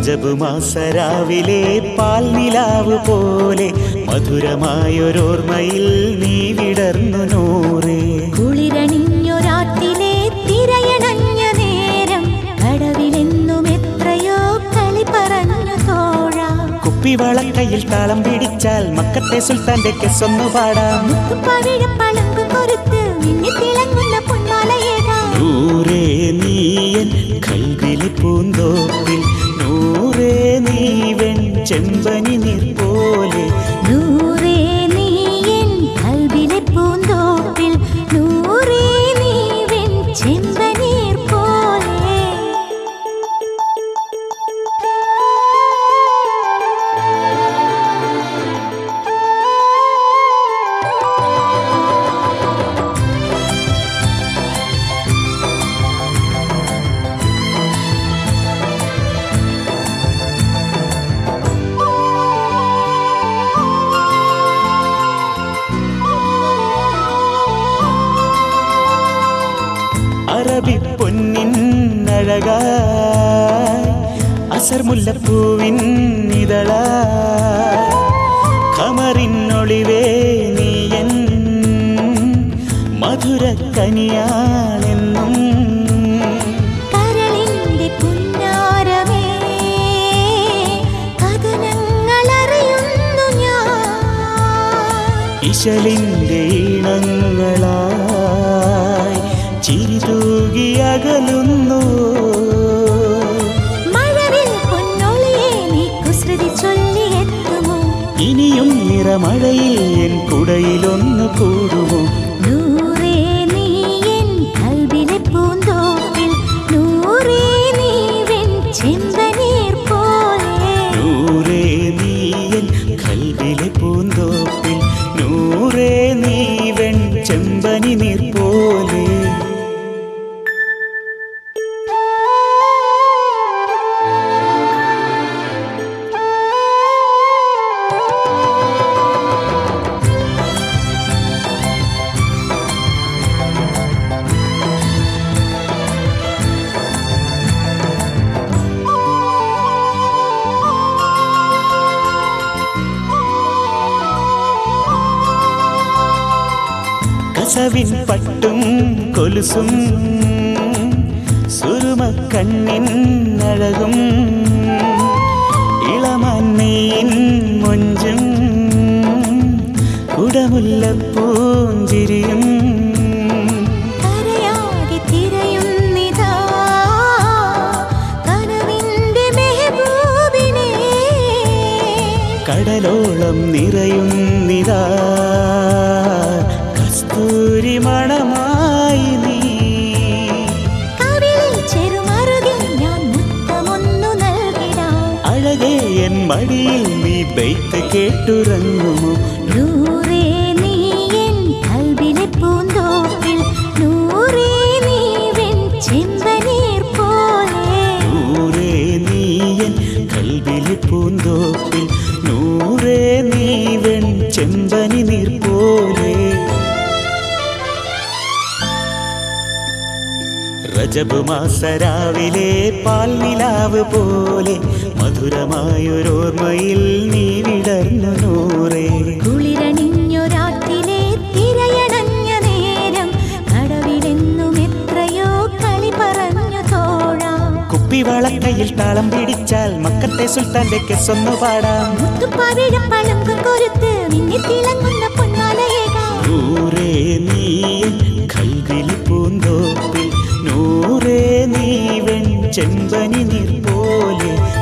റജബ് മാസരാവിലെ പാൽനിലാവ് പോലെ മധുരമായൊരോർമ്മയിൽ നീ വിടർന്നു നൂറേ കുളിരണിഞ്ഞൊരാട്ടിലെ തിരയണഞ്ഞ നേരം കടവിലെന്നും എത്രയോ കളി പറഞ്ഞു തോഴ കുപ്പിവളക്കയിൽ താളം പിടിച്ചാൽ മക്കത്തെ സുൽത്താന്റെ കെസ്സൊന്നു പാടാം മുത്തുപ്പവിഴ പളുങ്ക് കൊരുത്ത് മിന്നി തിളങ്ങുന്ന പൊന്മാലയേകാ നൂറേ നീയൻ കൽവിലെ പൂന്തോപ്പിൽ നൂറേ നീ വെൺ ചെമ്പനി നീർ പോലെ നൂറേ നീ എൻ കൽവിലെ പൂന്തോപ്പിൽ നൂറേ നീ വെൺ ചെമ്പനീർ പോലെ അറബി പൊന്നിൻ അഴകായി അസർ മുല്ലപ്പൂവിൻ ഇതളാ ഖമറിനൊളിവേ നീയൻ മധുര കനിയാണെന്നും കരളിന്റെ പുന്നാരമേ കഥനങ്ങളറിയുന്നു ഞാൻ ഇശലിൻ്റെ ഈണങ്ങളായി ചിരിതൂകി അകലുന്നു മഴവിൽ പൊന്നൊളിയെ നീ കുസൃതി ചൊല്ലിയെത്തുമോ ഇനിയും നിറമഴയിൽ എൻ കുടയിലൊന്നു കൂടുമോ നൂറേ നീ എൻ കൽവിലെ പൂന്തോപ്പിൽ നൂറേ നീ വെൺ ചെമ്പനീർ പോലെ നൂറേ നീയൻ കൽവിലെ പൂന്തോപ്പിൽ നൂറേ നീ വെൺ ചെമ്പനി നീർ പോലെ കസവിൻ പട്ടും കൊലുസും സുരുമ കണ്ണിൻ അഴകും ഇളമന്നയിൻ മൊഞ്ചും കുടമുല്ലപ്പൂഞ്ചിരിയും കരയാകെ തിരയുന്നിതാ കനവിന്റെ മെഹബൂബിനെ കടലോളം നിറയുന്നിതാ കസ്തൂരി മണമായി നീ കവിളിൽ ചെറുമറുകിൽ ഞാൻ മുത്തമൊന്നു നൽകിടാം അഴകേ എൻ മടിയിൽ നീ ബെയ്ത്ത് കേട്ടുറങ്ങുമോ നൂറേ നീ എൻ കൽവിലെ പൂന്തോപ്പിൽ നൂറേ നീ വെൺ ചെമ്പനീർ പോലെ നൂറേ നീയൻ കൽവിലെ പൂന്തോപ്പിൽ നൂറേ നീ വെൺ ചെമ്പനി നീർ പോലെ റജബ് മാസരാവിലെ പാൽനിലാവ് പോലെ മധുരമായൊരോർമ്മയിൽ നീ വിടർന്നു നൂറേ കുളിരണിഞ്ഞൊരാട്ടിലെ തിരയണഞ്ഞ നേരം കടവിലെന്നും എത്രയോ കളി പറഞ്ഞു തോഴാം കുപ്പിവളക്കയിൽ താളം പിടിച്ചാൽ മക്കത്തെ സുൽത്താന്റെ കെസ്സൊന്നു പാടാം മുത്തുപ്പവിഴ പളുങ്ക് കൊരുത്ത് മിന്നി തിളങ്ങുന്ന പൊന്മാലയേകാ നൂറേ നീയൻ കൽവിൽ പൂന്തോപ്പിൽ നൂറേ നീ വെൺ ചെമ്പനി നീർ പോലെ